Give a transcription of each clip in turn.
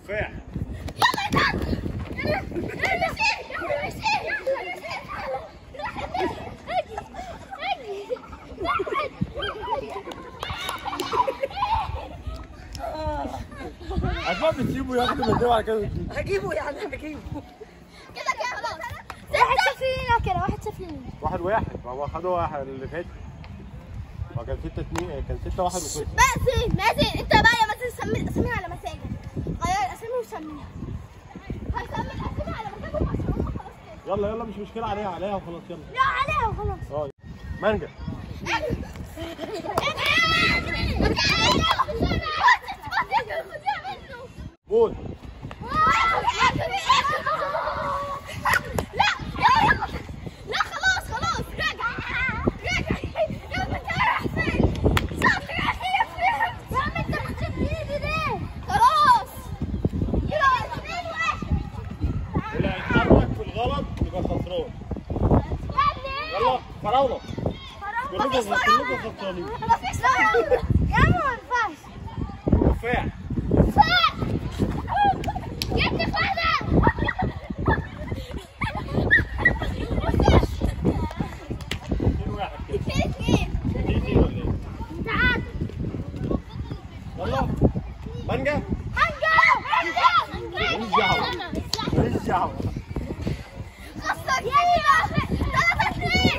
تفاح عشان بتسيبه ياخد من ده بعد كده بتجيبه. هجيبه يعني هجيبه واحد صفر لينا كده واحد صفر لينا واحد واحد ما هو خدوا واحد اللي فات هو كان ستة اتنين كان ستة واحد وصفر مازن مازن انت بقى يا مازن سمي اسميها على مزاجك غير اسامي وسميها هسمي الاسامي على مزاجك عشان هم خلاص كده يلا يلا مش مشكلة عليها عليها وخلاص يلا لا عليها وخلاص اه مانجا بول لا خلاص خلاص راجع راجع يا انت رايح فين صح يا اخي يا فهمت يا عم انت بتجيب ايدي ليه خلاص يلا اثنين واحد اللي هيتحرك في الغلط يبقى خسران يلا فراولة كلكم مفيش كلكم فراولة خسرانين مفيش فراولة يا عم ما ينفعش تفاح فاق جبت فاقة اتنين واحد كده اثنين اتنين اتنين ولا ايه؟ تعال يلا مانجا مانجا ماليش دعوة ماليش دعوة خسرت يلا ثلاثة اثنين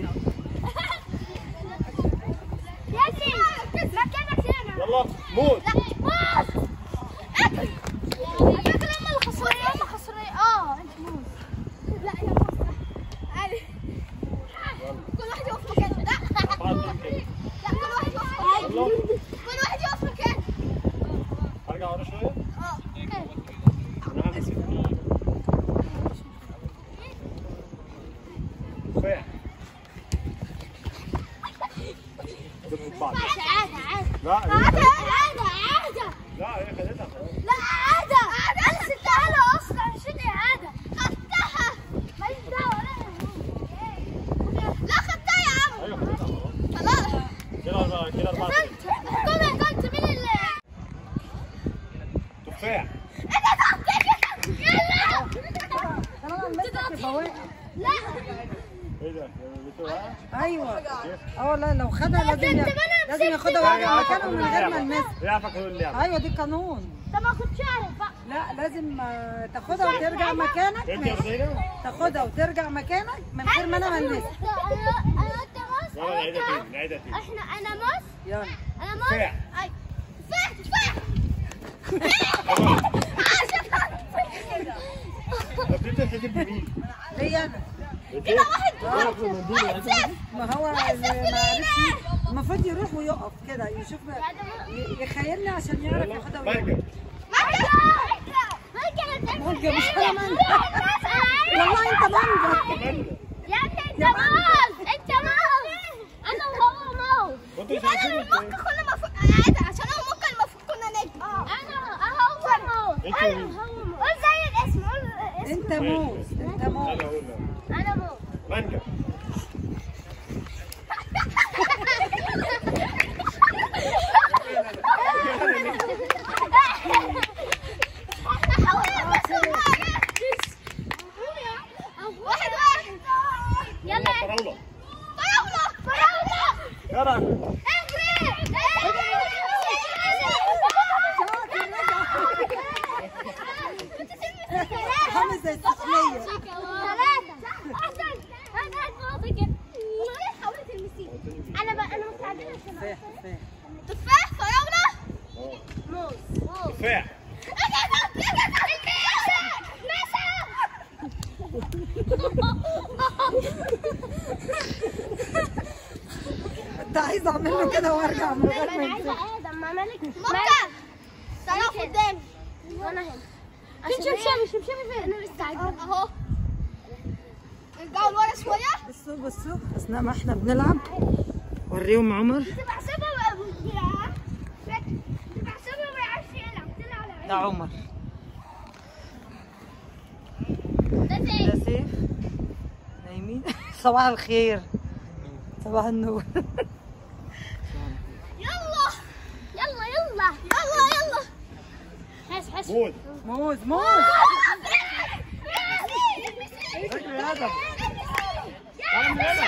ياسين مكانك هنا يلا موز لا موز اكل اكل هم اللي خسرانين هم خسرانين اه انت موز لا يا موز عادي كل واحد يقف مكانه لا بعد كده لا كل واحد يقف مكانه يلا كل واحد يقف مكانه ارجع ورا شوية اه كده انا همسك تفاح كده بعض عادة عادة لا عادة هي- عادة عادة لا هي خدتها خلاص لا عادة أنا سبتها له أصلا عشان هي عادة خدتها ماليش دعوة لا خدتها يا عم ايوه خدتها خلاص خلاص كده أربعة كده أربعة قلت قلت قلت مين اللي تفاح أنت ضغطت يلا طالما المسك فوق لا ايه ده؟ بتوع ايوه اه والله لو خدها لازم ي- لازم ياخدها ويرجع مكانه من غير ما يلمسها يعرفك كل اللعبة ايوه دي قانون طب ما كنتش أعرف بقى لا لازم آه، تاخدها وترجع مكانك انت يا ماشي. زينب تاخدها وترجع مكانك من غير ما انا ملمسها أنا أنا أنت موز يلا نعيدها تاني نعيدها تاني إحنا أنا موز يلا أنا موز تفاح. أي تفاح تفاح عشان طب انت تحسب بمين؟ ليا انا كده واحد تعرف المنديل واحد صفر ما هو اللي ما عرفش المفروض يروح ويقف كده يشوف ي- يخيلني عشان يعرف يلا ياخدها ويرجع. مانجا مانجا مش انا مانجا والله انت مانجا مانجا يا ابني انت موز انت موز انا وهو موز وانتوا يبقى انا شايفين المخ كنا المفروض عادي عشان هو ممكن المفروض كنا نجم انا هو موز انتوا انا مين؟ هو موز قول زي الاسم قول الاسم انت موز انت موز انا اقول لك. انا موز مانجا واحد واحد يلا فراولة فراولة فراولة يا راجل اجري عامل زي السحلية ثلاثة أحسن هذا هذا كده حاولت المسيح أنا بقى أنا مستعجلة عشان فاح فاح تفاح فراولة اه. موز موز تفاح انت عايز اعمل له كده وارجع من غير ما يمسك ادم ما مالك مكة تعالى قدامي وانا هنا فين شمشمي شمشمي فين انا لسه عايزه اهو ارجعوا لورا شويه بصوا بصوا اثناء ما احنا بنلعب وريهم عمر بحسبها بقى بيلعب بحسبها ما يعرفش يلعب طلع على ده عمر ده زي ده سيف نايمين صباح الخير صباح النور يلا يلا يلا يلا يلا حسن موز موز موز رجل يا ادم تعال من هنا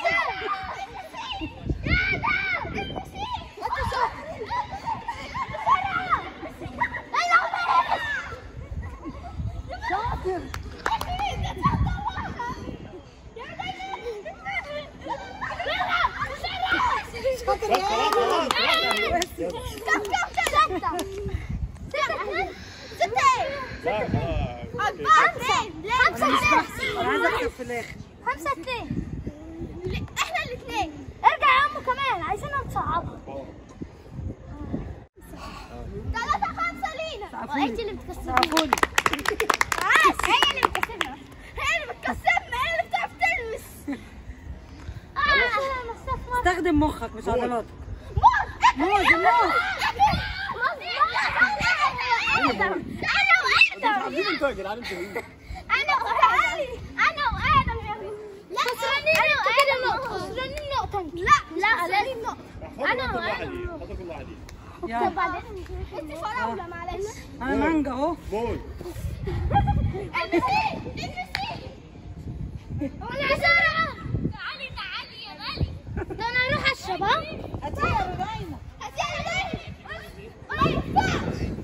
شاطر شاطر يا خلاص ادم لا خلاص انا مش بحسب انا عايزه اكسب في الاخر خمسة اتنين احنا الاثنين ارجع يا عمو كمان عايزينها نصعبها ثلاثة خمسة لينا سقفولي. وانت اللي بتكسبنا سقفولي بس هي اللي بتكسبنا هي اللي بتكسبنا هي اللي بتعرف تلمس اه استخدم مخك مش عضلاتك موز موز، موز. انا وادم عايزين انتوا يا جدعان انتوا مين؟ انا وادم انا وادم يا بني لا خسرانين نقطة خسرانين نقطة لا لا خسرانين نقطة انا كل واحد ايه خدوا كل واحد ايه طب يلا بعدين انت فراولة معلش انا مانجا اهو موز البسي البسي وانا بسرعة تعالي تعالي يا غالي ده انا اروح اشرب ها هاتي يا رودينا هاتي يا غالي ما ينفعش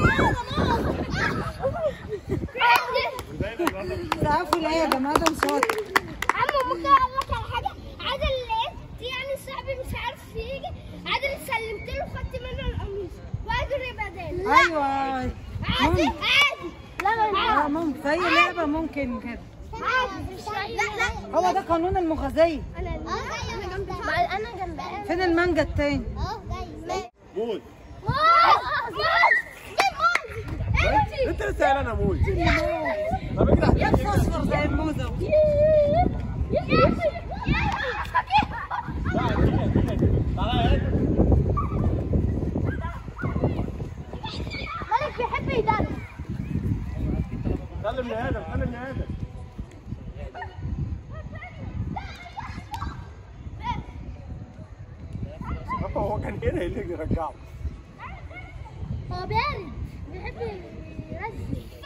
دايما النهارده مش سقفوا يا ادم ادم شاطر عمو ممكن اقول لك على حاجه عادل لقيت يعني صاحبي مش عارف يجي عادل سلمت له خدت منه القميص وقادر يبقى دايما ايوه عادي ممكن. عادي لا اه ممكن في اي لعبه ممكن كده عادي لا لا هو ده قانون المخازيه انا انا جنب انا جنب فين المانجا التاني اه جاي موز موز موز انت لسه قايل انا موز طب اجري جاب فوسفور زي الموزه اهو. لا اديني اديني اديني تعالى يا ادم مالك بيحب يدرس سلم يا ادم سلم يا ادم هو كان هنا اللي يرجعه هو بارد بيحب يرسم